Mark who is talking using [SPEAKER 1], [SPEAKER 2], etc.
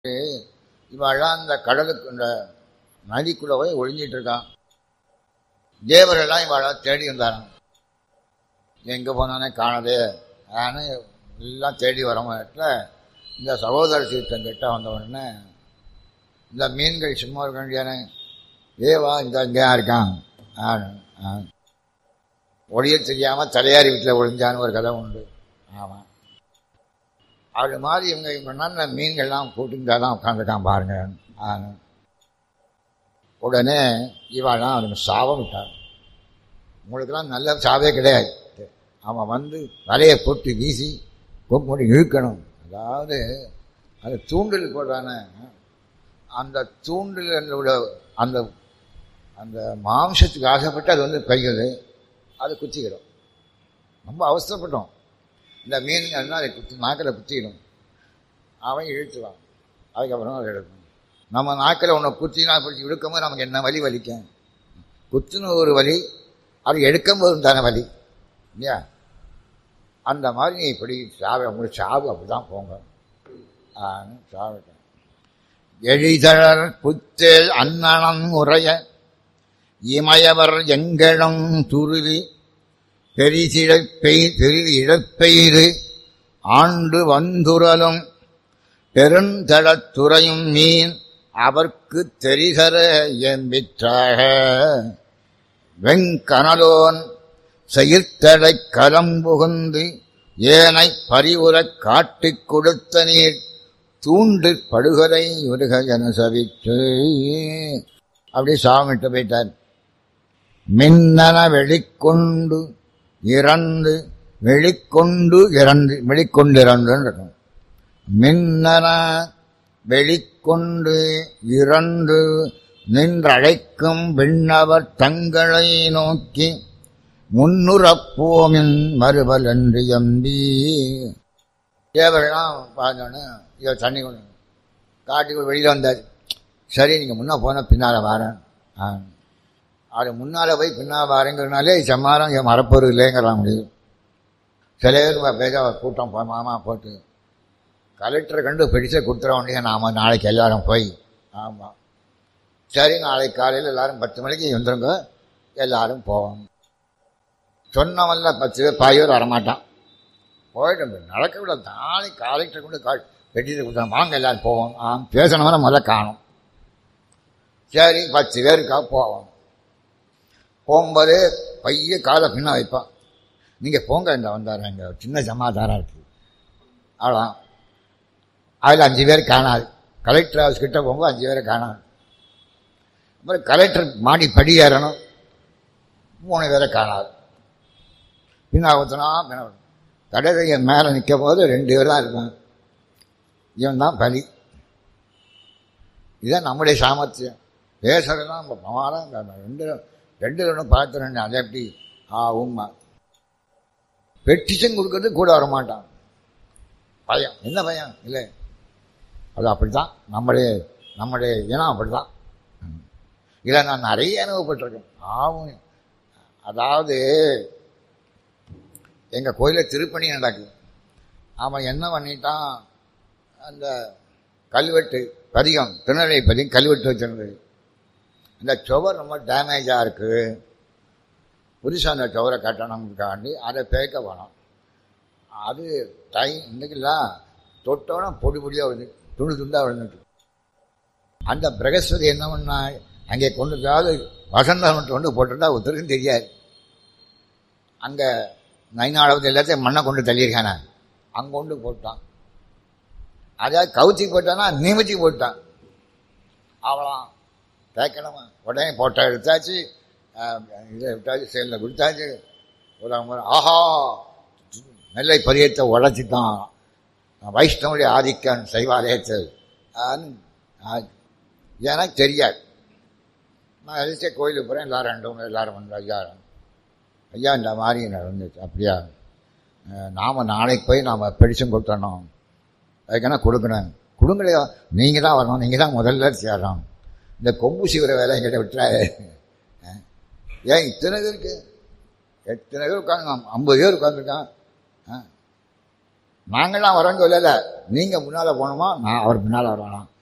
[SPEAKER 1] இவெல்லாம் அந்த கடலுக்கு இந்த நதிக்குள்ள போய் ஒழிஞ்சிட்டு இருக்கான் தேவரெல்லாம் இவெல்லாம் தேடி வந்தாராம் எங்கே போனானே காணதே ஆனால் எல்லாம் தேடி வர மாட்டில் இந்த சகோதர சீர்த்தன் கிட்ட வந்த உடனே இந்த மீன்கள் சும்மா இருக்க வேண்டியானே ஏவா இந்த இங்கே இருக்கான் ஆ ஆ ஒளிய தெரியாமல் தலையாரி வீட்டில் ஒழிஞ்சான்னு ஒரு கதை உண்டு ஆமாம் அது மாதிரி இவங்க இவங்க நல்ல மீன்கள்லாம் கூட்டிங்கிட்டா தான் உட்காந்துருக்கான் பாருங்க ஆ உடனே இவாளாம் அவனுக்கு சாபம் விட்டான் உங்களுக்கெல்லாம் நல்ல சாவே கிடையாது அவன் வந்து வலையை போட்டு வீசி கொம்பு இழுக்கணும் அதாவது அது தூண்டில் போடுறானே அந்த தூண்டில் அந்த அந்த மாம்சத்துக்கு ஆசைப்பட்டு அது வந்து கைகிறது அது குத்திக்கிடும் ரொம்ப அவசரப்பட்டோம் இந்த மீன்கள்னா அதை குத்தி நாக்கில் குத்திக்கிடும் அவன் இழுத்துவான் அதுக்கப்புறம் அதை எடுக்கணும் நம்ம நாக்கில் ஒன்று குத்தினா பிடிச்சி இழுக்கும்போது நமக்கு என்ன வலி வலிக்கும் குத்துன ஒரு வலி அது எடுக்கும்போது தானே வலி இல்லையா அந்த மாதிரி நீ இப்படி சாவு உங்களுக்கு சாவு அப்படி தான் போங்க சாவிட்டேன் எழிதழர் புத்தேல் அன்னணம் உரைய இமயவர் எங்களும் துருவி பெரிசிழப்பெய் பெரிது இழப்பெய்து ஆண்டு வந்துரலும் பெருந்தளத்துறையும் மீன் அவர்க்கு தெரிசர எம்பிற்றாக வெங்கனலோன் செயற்தடை கலம்புகுந்து ஏனை பரிவுறக் காட்டிக் கொடுத்த நீர் தூண்டு படுகரை உருக என சவித்து அப்படி சாமிட்டு போயிட்டார் மின்னன வெளிக்கொண்டு இறந்து வெளிக்கொண்டு இறந்து வெளிக்கொண்டு இறந்துன்னு இருக்கும் மின்னன வெளிக்கொண்டு இறந்து நின்றழைக்கும் விண்ணவர் தங்களை நோக்கி முன்னுறப்போமின் மறுபல் என்று எம்பி தேவரெல்லாம் பார்த்தோன்னு இதோ தண்ணி கொண்டு காட்டுக்குள் வெளியில் வந்தார் சரி நீங்கள் முன்னே போனால் பின்னால் வரேன் ஆ அது முன்னால் போய் பின்னால் வரேங்கிறதுனாலே சம்மாரம் என் மரப்பொருள் இல்லைங்கிறான் முடியும் சில பேர் பேச கூட்டம் போ மாமா போட்டு கலெக்டரை கண்டு பிடிச்ச கொடுத்துட வேண்டிய நாம் நாளைக்கு எல்லாரும் போய் ஆமாம் சரி நாளைக்கு காலையில் எல்லாரும் பத்து மணிக்கு வந்துருங்க எல்லாரும் போவோம் சொன்னவன்ல பத்து பேர் பாய் பேர் வரமாட்டான் போயிட்டு நடக்க விட நாளைக்கு கலெக்டரை கொண்டு கால் வெட்டிட்டு கொடுத்தா வாங்க எல்லாரும் போவோம் ஆ பேசணும்னா முதல்ல காணும் சரி பத்து பேருக்காக போவோம் போகும்போது பைய காலை பின்ன வைப்பான் நீங்கள் போங்க இந்த வந்தார் இங்கே சின்ன சமாதாரம் இருக்குது அவ்வளோ அதில் அஞ்சு பேர் காணாது கலெக்டர் ஹவுஸ் கிட்ட போகும்போது அஞ்சு பேரை காணாது அப்புறம் கலெக்டர் மாடி படி ஏறணும் மூணு பேரை காணாது பின்னா ஊற்றினா பின்ன கடைசியை மேலே நிற்கும் போது ரெண்டு பேர் தான் இருப்பான் இவன் தான் பலி இதுதான் நம்முடைய சாமர்த்தியம் பேசுறதுலாம் நம்ம பிரமாதம் ரெண்டு ரெண்டு ரெண்டு பார்த்துறேன் அதை எப்படி ஆ உண்மை பெட்டிஷன் கொடுக்கறது கூட வர மாட்டான் பயம் என்ன பயம் இல்லை அது அப்படித்தான் நம்முடைய நம்முடைய இனம் அப்படிதான் இதை நான் நிறைய அனுபவப்பட்டிருக்கேன் ஆகும் அதாவது எங்கள் கோயிலில் திருப்பணி நடக்குது அவன் என்ன பண்ணிட்டான் அந்த கல்வெட்டு பதிகம் திருநெல்வேலி பதிகம் கல்வெட்டு வச்சிருந்தது இந்த சுவர் ரொம்ப டேமேஜாக இருக்குது புதுசாக அந்த சுவரை கட்டணும்காண்டி அதை பேக்க வேணும் அது டைம் இன்றைக்கெல்லாம் தொட்டோன்னா பொடி பொடியாக விழுந்து துண்டு துண்டாக விழுந்துட்டு அந்த பிரகஸ்பதி என்ன பண்ணா அங்கே கொண்டு அதாவது வசந்தம் கொண்டு போட்டுருந்தா ஒருத்தருக்கும் தெரியாது அங்கே நைனாளவது எல்லாத்தையும் மண்ணை கொண்டு தள்ளியிருக்கானே அங்கே கொண்டு போட்டான் அதாவது கவுத்தி போட்டானா நிமித்தி போட்டான் அவளாம் தேய்க்கணுமா உடனே போட்டோ எடுத்தாச்சு இதை விட்டாச்சு செயலில் கொடுத்தாச்சு ஒரு முறை ஆஹா நெல்லை பரியத்தை உழைச்சிட்டான் வைஷ்ணவுடைய ஆதிக்கன் சைவாலயத்தை எனக்கு தெரியாது நான் எதிர்த்தே கோயிலுக்கு போகிறேன் எல்லாரும் ரெண்டு எல்லாரும் வந்து ஐயா ஐயா இந்த மாதிரி நடந்துச்சு அப்படியா நாம் நாளைக்கு போய் நாம் பெடிஷன் கொடுத்தணும் அதுக்கான கொடுக்கணும் கொடுங்கலையா நீங்கள் தான் வரணும் நீங்கள் தான் முதல்ல சேரணும் இந்த கொம்பு சீவிர வேலை எங்கிட்ட விட்டுறாரு ஏன் இத்தனை பேருக்கு எத்தனை பேர் உட்காந்து ஐம்பது பேர் உட்காந்துருக்கான் நாங்கள்லாம் வரோங்க சொல்லல நீங்கள் முன்னால் போகணுமா நான் அவர் பின்னால் வரணும்